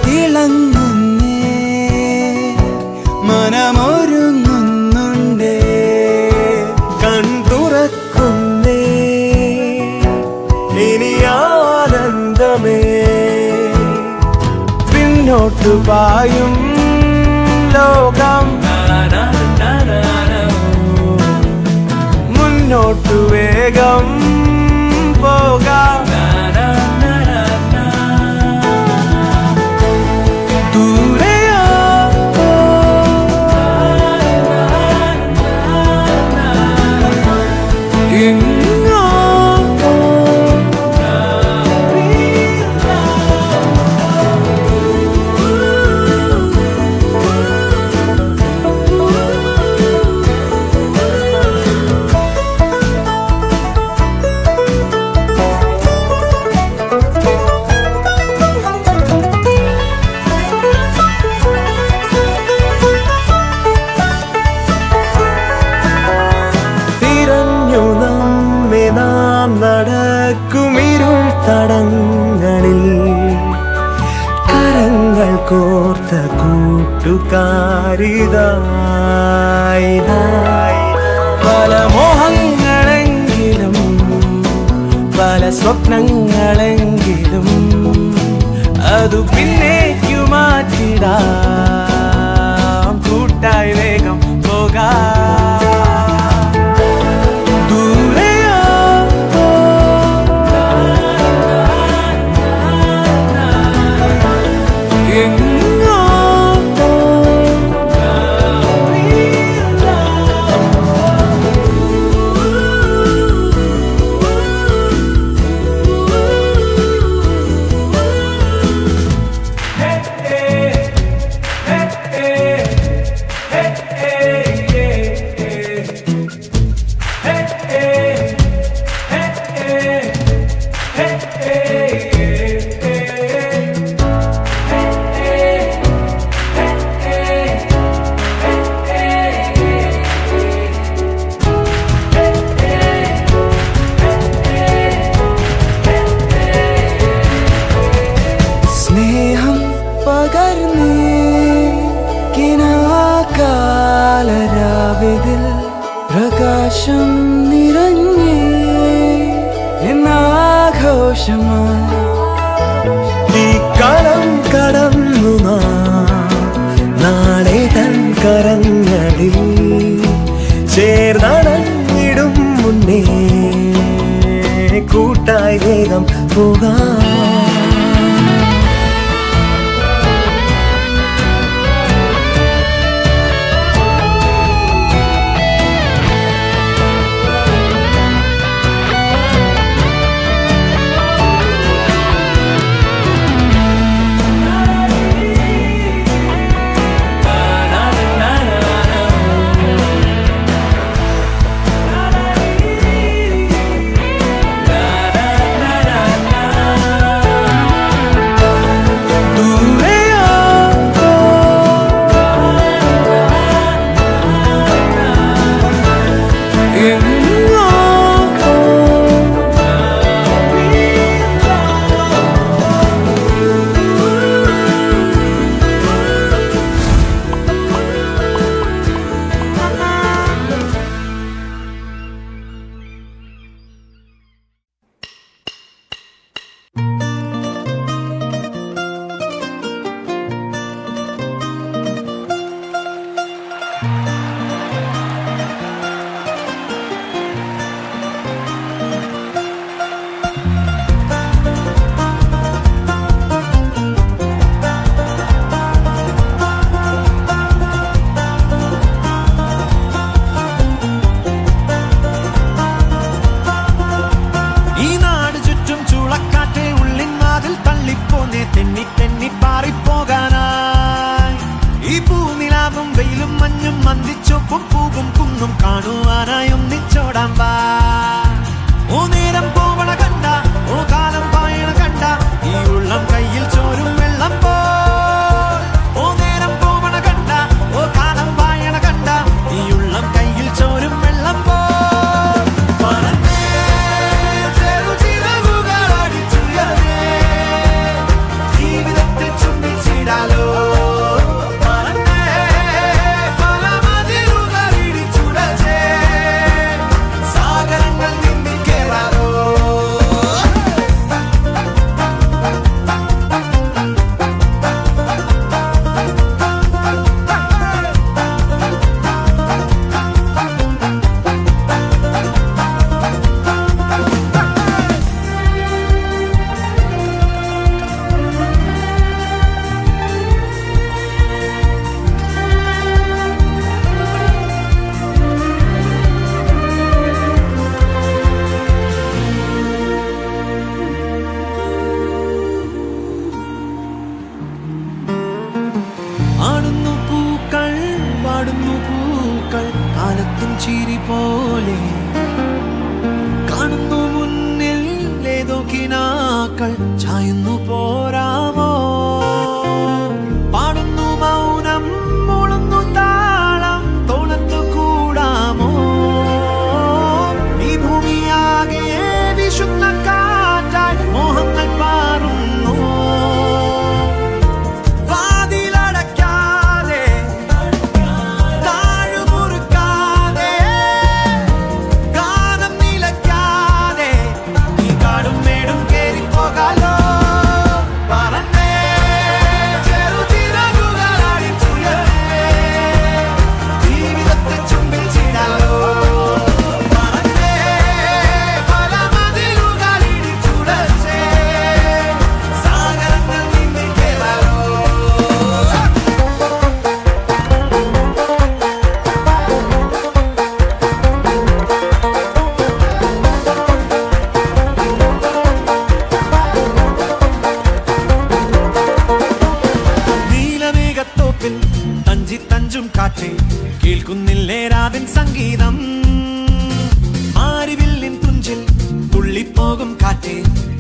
ഇളങ്ങുന്നേ മനമൊരുങ്ങുന്നുണ്ടേ കൺ തുറക്കുന്നേ ഇനി ആനന്ദമേ പിന്നോട്ടു പായും ലോകം മുന്നോട്ടു വേഗം പോകാം ദൂരെയോ എങ്ങോ തിരഞ്ഞു നമ്മെ നാം നടക്കുമിരുൾ തടങ്ങളിൽ കരങ്ങൾ കോർത്ത കൂട്ടുകാരിതായി പല മോഹങ്ങളെങ്കിലും പല സ്വപ്നങ്ങളെങ്കിലും അതു പിന്നേക്കു മാറ്റിടാം കൂട്ടായി വേഗം പോകാം ദൂരെയോ എങ്ങോ സ്നേഹം പകർന്നേ കിനാകാലരാവിതിൽ പ്രകാശം നിറഞ്ഞേ എന്നാഘോഷമായി ഈ കളം കടന്നു നാം നാളെ തൻ കരങ്ങളിൽ ചേർന്നടങ്ങിടും മുന്നേ കൂട്ടായി വേഗം പോകാം ജീവിതത്തെ ചുംബിച്ച് ചിരി പോലെ കാണുന്നു മുന്നിൽ ഏതോ കിനാക്കൾ ചായുന്നു പോരാമോ പാടുന്നു മൗനം മുളുന്നു താളം തോളത്തു കൂടാമോ ഈ ഭൂമിയാകെ വിശുന്ന കാറ്റായി മോഹങ്ങൾ പാറുന്നു വാതിലടയ്ക്കാതെ താഴുമുറുക്കാതെ ഗാനം നിലയ്ക്കാതെ ഈ കാടും മേടും കേറി പോകാലോ പറന്നേ ചെറുചിറകുകളടിച്ചുയർന്നേ ജീവിതത്തെ ചുണ്ടിൽ ചീടാലോ പറന്നേ പല മതിലുകളിടിച്ചുടച്ചേ സാഗരങ്ങൾ നീന്തി കേറാലോ നീലമേഘത്തോപ്പിൽ തഞ്ചി തഞ്ചും കാറ്റേ കേൾക്കുന്നില്ലേ രാവിൻ സംഗീതം ആരിവില്ലിൻ തുഞ്ചിൽ തുള്ളിപ്പോകും കാറ്റേ